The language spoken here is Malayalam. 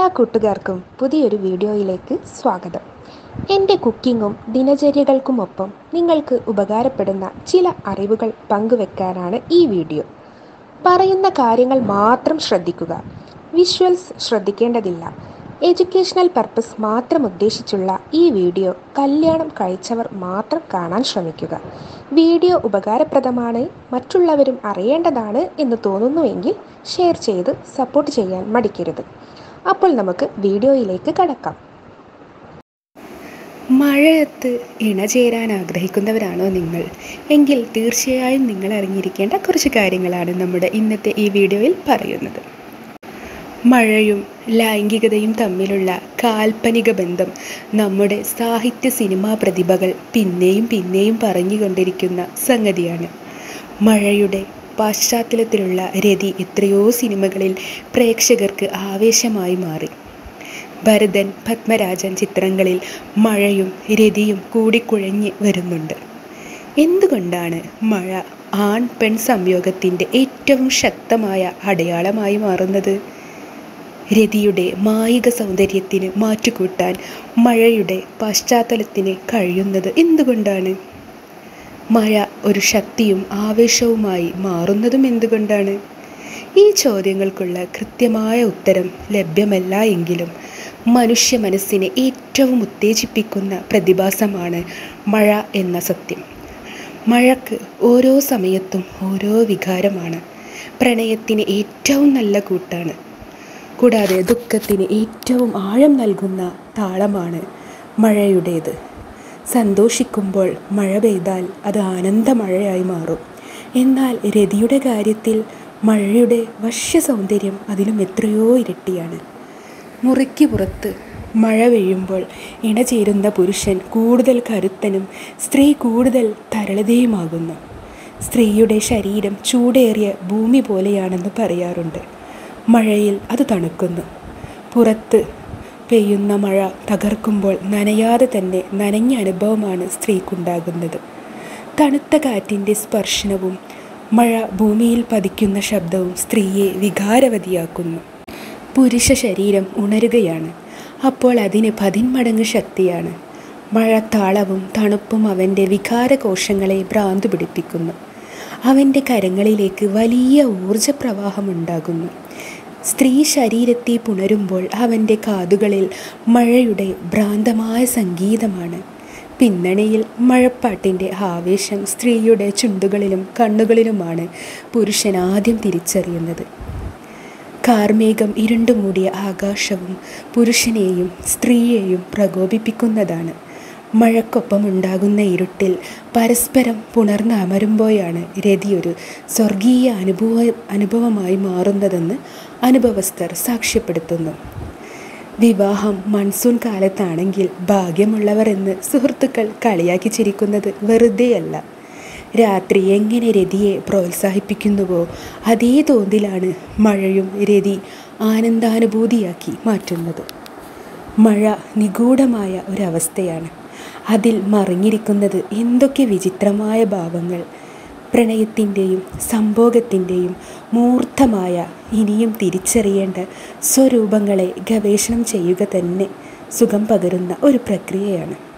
എല്ലാ കൂട്ടുകാർക്കും പുതിയൊരു വീഡിയോയിലേക്ക് സ്വാഗതം എൻ്റെ കുക്കിങ്ങും ദിനചര്യകൾക്കുമൊപ്പം നിങ്ങൾക്ക് ഉപകാരപ്പെടുന്ന ചില അറിവുകൾ പങ്കുവെക്കാനാണ് ഈ വീഡിയോ പറയുന്ന കാര്യങ്ങൾ മാത്രം ശ്രദ്ധിക്കുക വിഷ്വൽസ് ശ്രദ്ധിക്കേണ്ടതില്ല എഡ്യൂക്കേഷണൽ പർപ്പസ് മാത്രം ഉദ്ദേശിച്ചുള്ള ഈ വീഡിയോ കല്യാണം കഴിച്ചവർ മാത്രം കാണാൻ ശ്രമിക്കുക വീഡിയോ ഉപകാരപ്രദമാണ് മറ്റുള്ളവരും അറിയേണ്ടതാണ് എന്ന് തോന്നുന്നുവെങ്കിൽ ഷെയർ ചെയ്ത് സപ്പോർട്ട് ചെയ്യാൻ മടിക്കരുത് അപ്പോൾ നമുക്ക് വീഡിയോയിലേക്ക് കടക്കാം മഴയത്ത് ഇണചേരാൻ ആഗ്രഹിക്കുന്നവരാണോ നിങ്ങൾ എങ്കിൽ തീർച്ചയായും നിങ്ങൾ അറിഞ്ഞിരിക്കേണ്ട കുറച്ച് കാര്യങ്ങളാണ് നമ്മുടെ ഇന്നത്തെ ഈ വീഡിയോയിൽ പറയുന്നത് മഴയും ലൈംഗികതയും തമ്മിലുള്ള കാൽപ്പനിക ബന്ധം നമ്മുടെ സാഹിത്യ സിനിമാ പ്രതിഭകൾ പിന്നെയും പിന്നെയും പറഞ്ഞുകൊണ്ടിരിക്കുന്ന സംഗതിയാണ് മഴയുടെ പശ്ചാത്തലത്തിലുള്ള രതി എത്രയോ സിനിമകളിൽ പ്രേക്ഷകർക്ക് ആവേശമായി മാറി ഭരതൻ പത്മരാജൻ ചിത്രങ്ങളിൽ മഴയും രതിയും കൂടിക്കുഴഞ്ഞ് വരുന്നുണ്ട് എന്തുകൊണ്ടാണ് മഴ ആൺ പെൺ സംയോഗത്തിൻ്റെ ഏറ്റവും ശക്തമായ അടയാളമായി മാറുന്നത് രതിയുടെ മായിക സൗന്ദര്യത്തിന് മാറ്റുകൂട്ടാൻ മഴയുടെ പശ്ചാത്തലത്തിന് കഴിയുന്നത് എന്തുകൊണ്ടാണ് മഴ ഒരു ശക്തിയും ആവേശവുമായി മാറുന്നതും എന്തുകൊണ്ടാണ് ഈ ചോദ്യങ്ങൾക്കുള്ള കൃത്യമായ ഉത്തരം ലഭ്യമല്ല എങ്കിലും മനുഷ്യ മനസ്സിനെ ഏറ്റവും ഉത്തേജിപ്പിക്കുന്ന പ്രതിഭാസമാണ് മഴ എന്ന സത്യം മഴക്ക് ഓരോ സമയത്തും ഓരോ വികാരമാണ് പ്രണയത്തിന് ഏറ്റവും നല്ല കൂട്ടാണ് കൂടാതെ ദുഃഖത്തിന് ഏറ്റവും ആഴം നൽകുന്ന താളമാണ് മഴയുടേത് സന്തോഷിക്കുമ്പോൾ മഴ പെയ്താൽ അത് ആനന്ദമഴയായി മാറും എന്നാൽ രതിയുടെ കാര്യത്തിൽ മഴയുടെ വശ്യ സൗന്ദര്യം അതിലും എത്രയോ ഇരട്ടിയാണ് മുറിക്ക് പുറത്ത് മഴ പെയ്യുമ്പോൾ ഇണചേരുന്ന പുരുഷൻ കൂടുതൽ കരുത്തനും സ്ത്രീ കൂടുതൽ തരളതയുമാകുന്നു സ്ത്രീയുടെ ശരീരം ചൂടേറിയ ഭൂമി പോലെയാണെന്ന് പറയാറുണ്ട് മഴയിൽ അത് തണുക്കുന്നു പുറത്ത് പെയ്യുന്ന മഴ തകർക്കുമ്പോൾ നനയാതെ തന്നെ നനഞ്ഞ അനുഭവമാണ് സ്ത്രീക്കുണ്ടാകുന്നത് തണുത്ത കാറ്റിൻ്റെ സ്പർശനവും മഴ ഭൂമിയിൽ പതിക്കുന്ന ശബ്ദവും സ്ത്രീയെ വികാരവതിയാക്കുന്നു പുരുഷ ശരീരം ഉണരുകയാണ് അപ്പോൾ അതിന് പതിന്മടങ്ങ് ശക്തിയാണ് മഴത്താളവും തണുപ്പും അവൻ്റെ വികാരകോശങ്ങളെ ഭ്രാന്തു പിടിപ്പിക്കുന്നു അവൻ്റെ കരങ്ങളിലേക്ക് വലിയ ഊർജപ്രവാഹമുണ്ടാകുന്നു സ്ത്രീ ശരീരത്തെ പുണരുമ്പോൾ അവൻ്റെ കാതുകളിൽ മഴയുടെ ഭ്രാന്തമായ സംഗീതമാണ് പിന്നണിയിൽ മഴപ്പാട്ടിൻ്റെ ആവേശം സ്ത്രീയുടെ ചുണ്ടുകളിലും കണ്ണുകളിലുമാണ് പുരുഷൻ ആദ്യം തിരിച്ചറിയുന്നത് കാർമേഘം ഇരുണ്ടുമൂടിയ ആകാശവും പുരുഷനെയും സ്ത്രീയെയും പ്രകോപിപ്പിക്കുന്നതാണ് മഴക്കൊപ്പം ഉണ്ടാകുന്ന ഇരുട്ടിൽ പരസ്പരം പുണർന്ന് അമരുമ്പോഴാണ് രതി ഒരു സ്വർഗീയ അനുഭവ അനുഭവമായി മാറുന്നതെന്ന് അനുഭവസ്ഥർ സാക്ഷ്യപ്പെടുത്തുന്നു വിവാഹം മൺസൂൺ കാലത്താണെങ്കിൽ ഭാഗ്യമുള്ളവർ എന്ന് സുഹൃത്തുക്കൾ കളിയാക്കി ചിരിക്കുന്നത് വെറുതെയല്ല രാത്രി എങ്ങനെ രതിയെ പ്രോത്സാഹിപ്പിക്കുന്നുവോ അതേ തോതിലാണ് മഴയും രതി ആനന്ദാനുഭൂതിയാക്കി മാറ്റുന്നത് മഴ നിഗൂഢമായ ഒരവസ്ഥയാണ് അതിൽ മറിഞ്ഞിരിക്കുന്നത് എന്തൊക്കെ വിചിത്രമായ ഭാവങ്ങൾ പ്രണയത്തിൻ്റെയും സംഭോഗത്തിൻ്റെയും മൂർത്തമായ ഇനിയും തിരിച്ചറിയേണ്ട സ്വരൂപങ്ങളെ ഗവേഷണം ചെയ്യുക തന്നെ സുഖം പകരുന്ന ഒരു പ്രക്രിയയാണ്